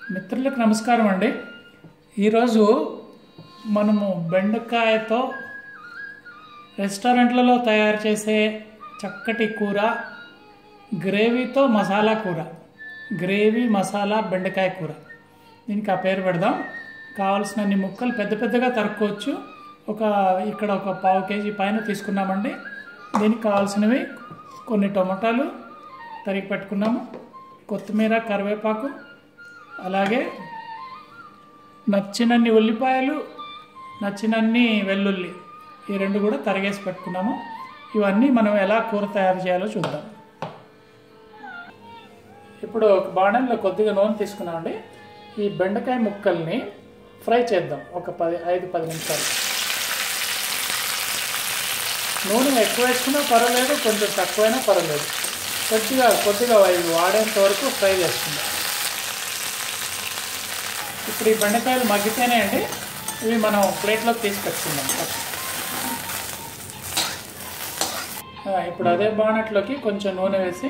మిత్రులకు నమస్కారం అండి ఈరోజు మనము బెండకాయతో రెస్టారెంట్లలో తయారు చేసే చక్కటి కూర గ్రేవీతో మసాలా కూర గ్రేవీ మసాలా బెండకాయ కూర దీనికి ఆ పేరు పెడదాం కావాల్సినన్ని ముక్కలు పెద్ద పెద్దగా తరుక్కోవచ్చు ఒక ఇక్కడ ఒక పావు కేజీ పైన తీసుకున్నామండి దీనికి కావాల్సినవి కొన్ని టొమాటాలు తరిగి పెట్టుకున్నాము కొత్తిమీర కరివేపాకు అలాగే నచ్చినన్ని ఉల్లిపాయలు నచ్చినన్ని వెల్లుల్లి ఈ రెండు కూడా తరిగేసి పెట్టుకున్నాము ఇవన్నీ మనం ఎలా కూర తయారు చేయాలో చూద్దాం ఇప్పుడు ఒక బాణంలో కొద్దిగా నూనె తీసుకున్నామండి ఈ బెండకాయ ముక్కల్ని ఫ్రై చేద్దాం ఒక పది ఐదు పది నిమిషాలు నూనె ఎక్కువ వేసుకున్నా పర్వాలేదు కొంచెం తక్కువైనా పర్వాలేదు కొద్దిగా కొద్దిగా ఇవి వాడేంత వరకు ఫ్రై చేసుకుందాం ఇప్పుడు ఈ బెండకాయలు మగ్గితేనే అండి ఇవి మనం ప్లేట్లోకి తీసి పెట్టుకుందాం ఫస్ట్ ఆ, ఇప్పుడు అదే బాణట్లోకి కొంచెం నూనె వేసి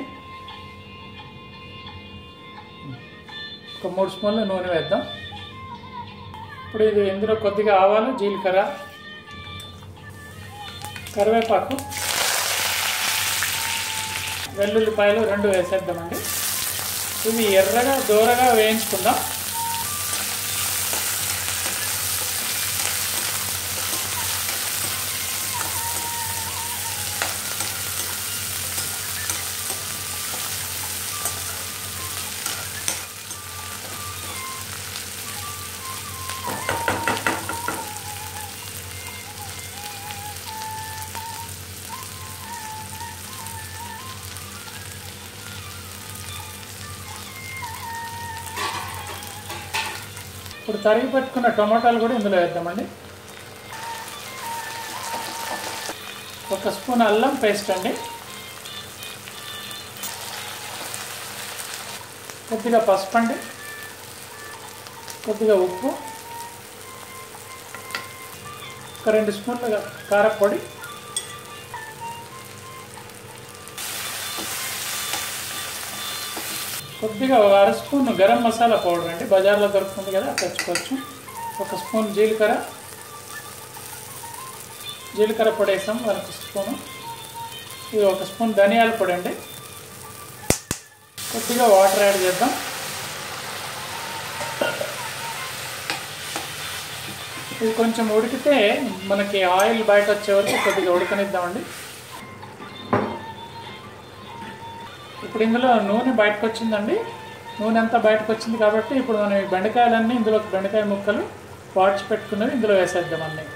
ఒక మూడు స్పూన్ల నూనె వేద్దాం ఇప్పుడు ఇది ఇందులో కొద్దిగా ఆవాలు జీలకర్ర కరివేపాకు వెల్లుల్లిపాయలు రెండు వేసేద్దామండి ఇవి ఎర్రగా దూరగా వేయించుకుందాం ఇప్పుడు తరిగి పెట్టుకున్న టమాటాలు కూడా ఇందులో వేద్దామండి ఒక స్పూన్ అల్లం పేస్ట్ అండి కొద్దిగా పసుపు అండి కొద్దిగా ఉప్పు ఒక రెండు స్పూన్ల కారపొడి కొద్దిగా ఒక అర స్పూన్ గరం మసాలా పౌడర్ అండి బజార్లో దొరుకుతుంది కదా తెచ్చుకోవచ్చు ఒక స్పూన్ జీలకర్ర జీలకర్ర పొడి వేసాం ఒక స్పూను ఇది ఒక స్పూన్ ధనియాల పొడి అండి కొద్దిగా వాటర్ యాడ్ చేద్దాం ఇది కొంచెం ఉడికితే మనకి ఆయిల్ బయట వచ్చే వరకు కొద్దిగా ఉడకనిద్దామండి ఇప్పుడు ఇందులో నూనె బయటకు వచ్చిందండి నూనె అంతా బయటకు వచ్చింది కాబట్టి ఇప్పుడు మనం ఈ బెండకాయలన్నీ ఇందులో బెండకాయ ముక్కలు వాడ్చి పెట్టుకున్నవి ఇందులో వేసేద్దాం అన్నీ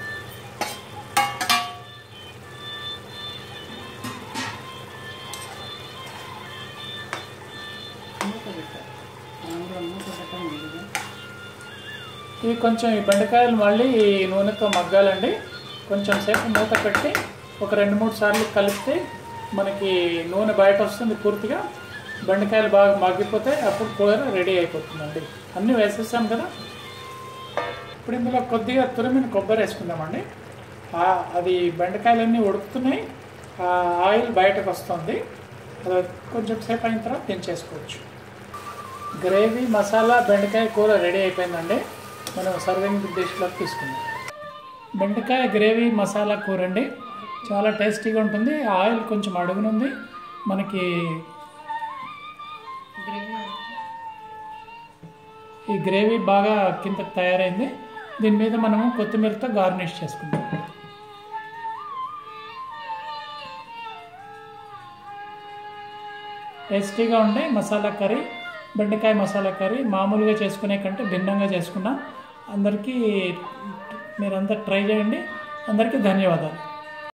ఇవి కొంచెం ఈ బెండకాయలు మళ్ళీ ఈ నూనెతో మగ్గాలండి కొంచెం సేపు మూత పెట్టి ఒక రెండు మూడు సార్లు కలిపితే మనకి నూనె బయట వస్తుంది పూర్తిగా బెండకాయలు బాగా మగ్గిపోతే అప్పుడు కూర రెడీ అయిపోతుందండి అన్నీ వేసేసాం కదా ఇప్పుడు ఇందులో కొద్దిగా తురిమిన కొబ్బరి వేసుకుందామండి ఆ- అది బెండకాయలన్నీ ఉడుకుతున్నాయి ఆ ఆయిల్ బయటకు వస్తుంది అది కొంచెం సేపు అయిన తర్వాత దించేసుకోవచ్చు గ్రేవీ మసాలా బెండకాయ కూర రెడీ అయిపోయిందండి మనం సర్వింగ్ డిష్లోకి తీసుకుందాం బెండకాయ గ్రేవీ మసాలా కూర అండి చాలా టేస్టీగా ఉంటుంది ఆయిల్ కొంచెం అడుగునుంది మనకి ఈ గ్రేవీ బాగా కింద తయారైంది దీని మీద మనము కొత్తిమీరతో గార్నిష్ చేసుకుందాం టేస్టీగా ఉండే మసాలా కర్రీ బెండకాయ మసాలా కర్రీ మామూలుగా చేసుకునే కంటే భిన్నంగా చేసుకున్నాం అందరికీ మీరంతా ట్రై చేయండి అందరికీ ధన్యవాదాలు